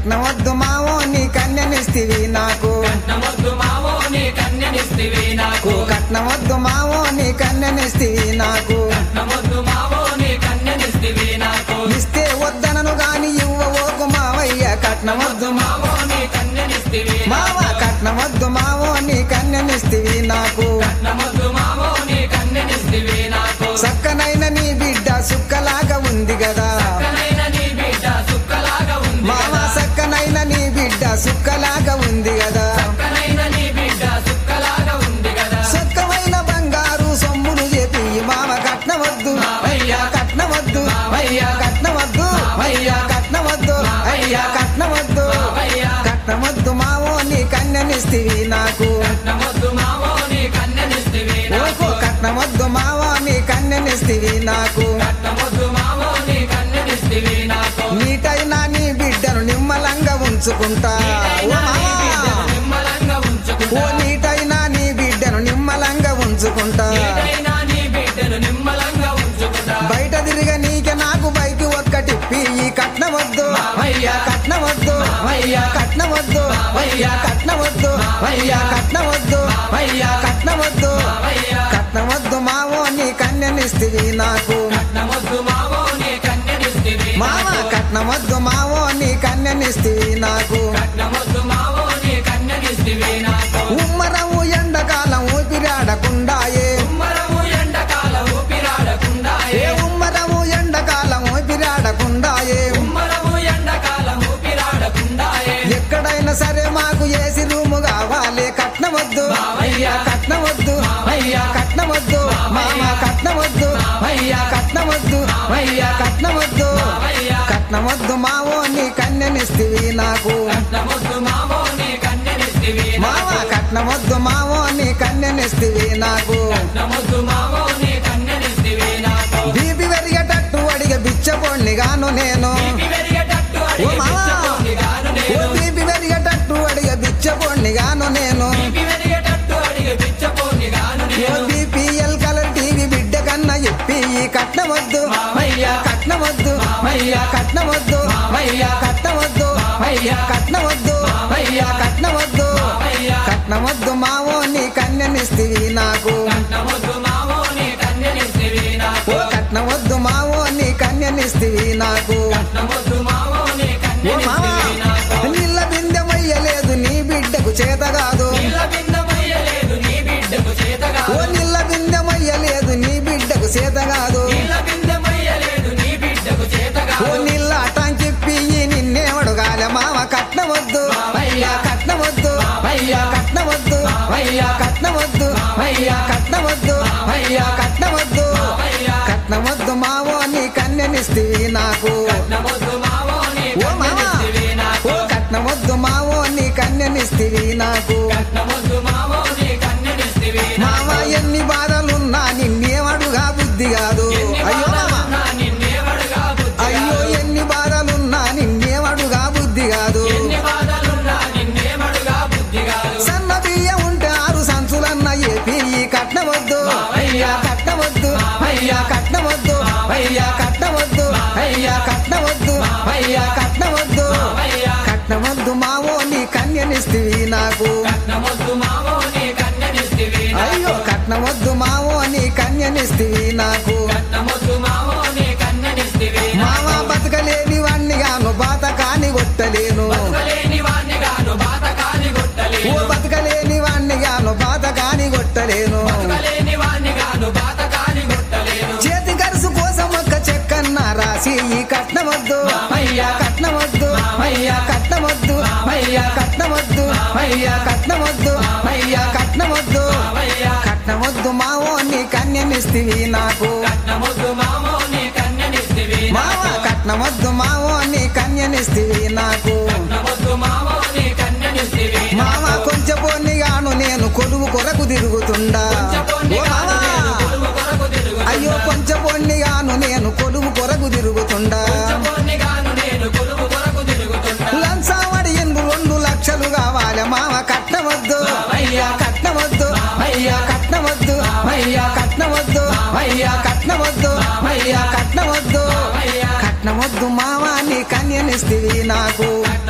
కట్నవద్దు Mao నీ కన్యనిస్తివి నాకు కట్నమొద్దు Mao నీ కన్యనిస్తివి నాకు కట్నవద్దు మావో నీ కన్యనిస్తివి నాకు కట్నమొద్దు మావో నీ కన్యనిస్తివి నాకు ఇస్తే వద్దనను గాని ఇవ్వవోకు మావయ్య కట్నవద్దు మా మావో నీ కన్యనిస్తివి మావ కట్నవద్దు మావో నీ కన్యనిస్తివి నాకు కట్నమొద్దు మావో నీ కన్యనిస్తివి నాకు చక్కనైన నీ బిడ్డ సుక్కలాగా ఉంది కదా చక్కనైన నీ బిడ్డ సుక్కలాగా ఉంది మామ కదా. చక్కనైన నీ బిడ్డ సుక్కలాగా ఉంది కదా చక్కనైన నీ బిడ్డ సుక్కలాగా ఉంది కదా సుక్కమైన బంగారు సొమ్ములు చెప్పి మామ కట్నవద్దు మావయ్య కట్నవద్దు మావయ్య కట్నవద్దు అయ్యా కట్నవద్దు అయ్యా కట్నవద్దు మావయ్య కట్నవద్దు మావో నీ కన్యనిస్తివి నాకు కట్నమొద్దు మావో నీ కన్యనిస్తివి ఓకో నాకు కట్నవద్దు మావో నీ కన్యనిస్తివి నాకు కట్నమొద్దు మావో నీ కన్యనిస్తివి నాకు నీటైనా నీ బిడ్డను నిమ్మలంగా ఉంచుకుంటా ఓ నీటైనా నీ మావా. బిడ్డను నిమ్మలంగా ఓ ఉంచుకుంటా నీటైనా నీ బిడ్డను నిమ్మలంగా ఉంచుకుంటా నీటైనా నీ బిడ్డను నిమ్మలంగా ఉంచుకుంటా బయట తిరిగ నీకే నాకు బైక్ ఒక్కటిప్పి ఈ కట్నవద్దు మావయ్య కట్నవద్దు మావయ్య కట్నవద్దు మావయ్య కట్నవద్దు మావయ్య కట్నవద్దు మావయ్య కట్నవద్దు మావయ్య కట్నవద్దు మావో నీ కన్యనిస్తివి నాకు కట్నమొద్దు మావో నీ కన్యనిస్తివి మామ నాకు కట్నవద్దు మావో నీ కన్యనిస్తివి నాకు కట్నమొద్దు మావో నీ కన్యనిస్తివి నాకు ఉమ్మరము ఎండకాలం ఊపిరాడకుండాయే ఉమ్మరము ఎండకాల ఊపిరాడకుండా ఏ ఉమ్మరము ఎండకాలం ఊపిరాడకుండాయే ఉమ్మరము ఎండకాల ఊపిరాడకుండా ఎక్కడైనా సరే మాకు ఏసి రూము కావాలి కట్నవద్దు మావయ్య కట్నవద్దు మావయ్య కట్నవద్దు మామ కట్నవద్దు మావయ్య కట్నవద్దు మావయ్య కట్నవద్దు మావయ్య కట్నవద్దు మావో నీ కన్యనిస్తివి నాకు కట్నమొద్దు మావో నీ కన్యనిస్తివి మామ కట్నవద్దు మావో నీ కన్యనిస్తివి నాకు కట్నమొద్దు మావో నీ కన్యనిస్తివి నాకు బీపి పెరిగేటట్టు అడిగే బిచ్చపోణ్ణి గాను నేను బీపీ పెరిగేటట్టు ఓ అడిగే మావా. పిచ్చపోని గాను ఓ నేను బీపి పెరిగేటట్టు అడిగే బిచ్చపోణ్ణి గాను నేను బీపీ పెరిగేటట్టు అడిగే పిచ్చపోని గాను ఓ నేను బీపీఎల్ కలర్ టీవీ బిడ్డ కన్నా చెప్పి ఈ కట్నవద్దు మావయ్య కట్నవద్దు మావయ్య కట్నవద్దు మావయ్య కట్నవద్దు మావయ్య కట్నవద్దు మావయ్య కట్నవద్దు మావయ్య కట్నవద్దు మావో నీ కన్యనిస్తివి నాకు కట్నమొద్దు మావో నీ కన్యనిస్తివి నాకు ఓ కట్నవద్దు మావో నీ కన్యనిస్తివి నాకు కట్నమొద్దు మావో నీ ఓ మావా కన్యనిస్తివి నాకు నీళ్ళ బిందెమయ్యలేదు నీ బిడ్డకు చేత కాదు నీళ్ళ బిందమయ్యలేదు నీ బిడ్డకు చేతగా ఓ నీళ్ళ బిందెమయ్యలేదు నీ బిడ్డకు చేత కాదు నీళ్ళ బిందమయ్యలేదు నీ బిడ్డకు చేతగా ఓ నీళ్ళ అటం చెప్పి నిన్నేమడుగాల మామ కట్నవద్దు మావయ్య కట్నవద్దు మావయ్య కట్నవద్దు మావయ్య కట్నవద్దు మావయ్య కట్నవద్దు మావయ్య కట్నవద్దు మావయ్య కట్నవద్దు మావో నీ కన్యనిస్తివి నాకు కట్నమొద్దు మావో నీ ఓ మామ కన్యనిస్తివి నాకు ఓ కట్నవద్దు మావో నీ కన్యనిస్తివి నాకు కట్నమొద్దు మావో నీ కన్యనిస్తివి మామ ఎన్ని బాధలున్నా నిన్నేమడుగా బుద్ధి కాదు ఎన్ని అయ్యో మామ బాధలున్నా నిన్నేవడుగా బుద్ధి అయ్యో ఎన్ని బాధలున్నా నిన్నేమడుగా బుద్ధి కాదు ఎన్ని బాధలున్నా నిన్నేమడుగా బుద్ధి కాదు సన్న బియ్యం ఉంటే ఆరు సంచులన్న ఏపీ ఈ కట్నవద్దు మావయ్య కట్నవద్దు మావయ్య కట్నవద్దు మావయ్య కట్నవద్దు మావయ్య కట్నవద్దు మావయ్య కట్నవద్దు మావయ్య కట్నవద్దు మావో నీ కన్యనిస్తివి నాకు కట్నమొద్దు మావో నీ కన్యనిస్తివి అయ్యో కట్నవద్దు మావో నీ కన్యనిస్తివి నాకు కట్నమొద్దు మావో నీ కన్యనిస్తివి మామ బతకలేని వాణ్ణి గాను బాత కాని కొట్టలేను బతకలేని వాణ్ణి గాను బాత కాని ఓ కొట్టలేను బతకలేని వాణ్ణి గాను బాత కాని కొట్టలేను బతకలేని వాణ్ణి గాను బాత కాని కొట్టలేను చేతి గరుసు కోసం ఒక్క చెక్కన్న రాసి ఈ కట్నవద్దు మామయ్య కట్నవద్దు మామయ్య కట్నవద్దు మామయ్య కట్నవద్దు మామయ్య కట్నవద్దు మామయ్య కట్నవద్దు మావయ్య కట్నవద్దు మావో నీ కన్యనిస్తివి నాకు కట్నమొద్దు మావో నీ కన్యనిస్తివి మావ కట్నవద్దు మావో నీ కన్యనిస్తివి నాకు కట్నమొద్దు మావో నీ కన్యనిస్తివి మామ కొంచెం గాను నేను కొలువు కొరకు తిరుగుతుండా కొంచెపొన్ని ఓ గాను మామ నేను కొలువు కొరకు తిరుగుతున్నా. అయ్యో కొంచెం గాను నేను కొలువు కొరకు తిరుగుతుండా కొంచెపొన్ని గాను నేను కొలువు కొరకు తిరుగుతున్నా. లంచావడి ఎందు రెండు లక్షలు కావాలి మామ కట్నవద్దు మావయ్య కట్నవద్దు మావయ్య కట్నవద్దు మావయ్య కట్నవద్దు మావయ్య కట్నవద్దు మావయ్య కట్నవద్దు మావయ్య కట్నవద్దు మావా నీ కన్యనిస్తివి నాకు కట్న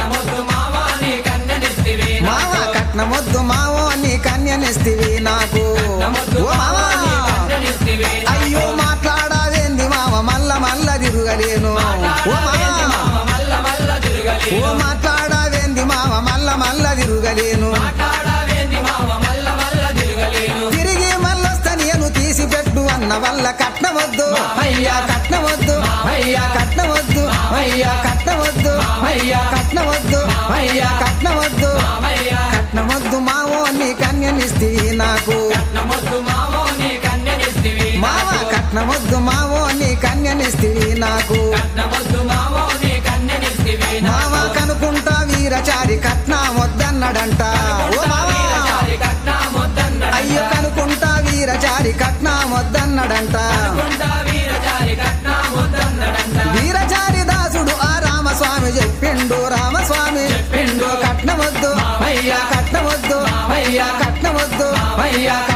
కట్నమొద్దు మావా నీ కన్నెనిస్తివి మామ కట్నమొద్దు మావో నీ కన్యనిస్తివి నాకు కట్నమొద్దు ఓ మామ మావా నీ కన్నెనిస్తివి అయ్యో మాట్లాడావేంది మామ మల్ల మల్ల తిరుగలేను ఓ మామ మామ మల్ల మల్ల తిరగలి ఓ మాట్లాడావేంది మామ మల్ల మల్ల తిరుగలేను మాట్లాడావేంది మావ మల్ల మల్ల తిరగలేను తిరిగి మళ్ళొస్తా నేను తీసి పెట్టు అన్న వల్ల కట్నవద్దు అయ్యా కట్నవద్దు అయ్యా కట్నవద్దు అయ్యా కట్నవద్దు అయ్యా కట్నవద్దు అయ్యా కట్నవద్దు మామయ్య కట్నవద్దు మావో నీ కన్యనిస్తివి నాకు కట్నమొద్దు మావో నీ కన్నెనిస్తివి మావ కట్నవద్దు మావో నీ కన్యనిస్తివి నాకు కట్నమొద్దు మావో నీ కన్నెనిస్తివి మావ కనుకుంటా వీరచారి కట్నమొద్దన్నడంట ఓ మావ వీరచారి కట్నమొద్దన్నడంట. అయ్యో కనుకుంటా వీరచారి కట్నమొద్దన్నడంట కొండా వీరచారి కట్నమొద్దన్నడంట. వీరచారి దాసుడు ఆ రామస్వామి చెప్పిండు రామస్వామి చెప్పిండు. కట్నవద్దు అయ్యా కట్నవద్దు అయ్యా కట్నవద్దు అయ్యా